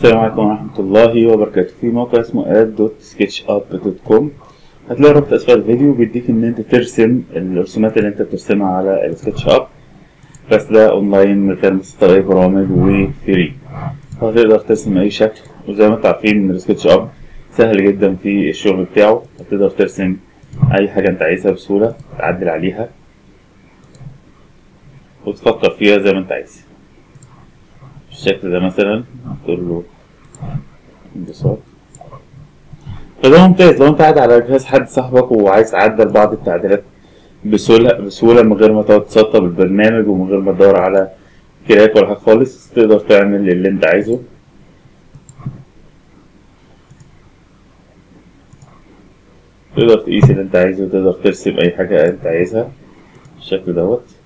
السلام عليكم ورحمة الله وبركاته في موقع اسمه ad.sketchup.com هتلاقي رابط أسفل الفيديو بيديك إن أنت ترسم الرسومات اللي أنت بترسمها على السكتش أب بس ده أونلاين من غير ما تستخدم أي برامج وفري فهتقدر ترسم أي شكل وزي ما أنتوا عارفين إن السكتش أب سهل جدا في الشغل بتاعه هتقدر ترسم أي حاجة أنت عايزها بسهولة تعدل عليها وتفكر فيها زي ما أنت عايز بالشكل ده مثلا تقول له انبساط فده ممتاز لو انت قاعد على جهاز حد صاحبك وعايز تعدل بعض التعديلات بسهولة بسهولة من غير ما تقعد تسطب البرنامج ومن غير ما تدور على كراك ولا حاجة خالص تقدر تعمل اللي انت عايزه تقدر تقيس اللي انت عايزه وتقدر ترسم اي حاجة انت عايزها بالشكل دوت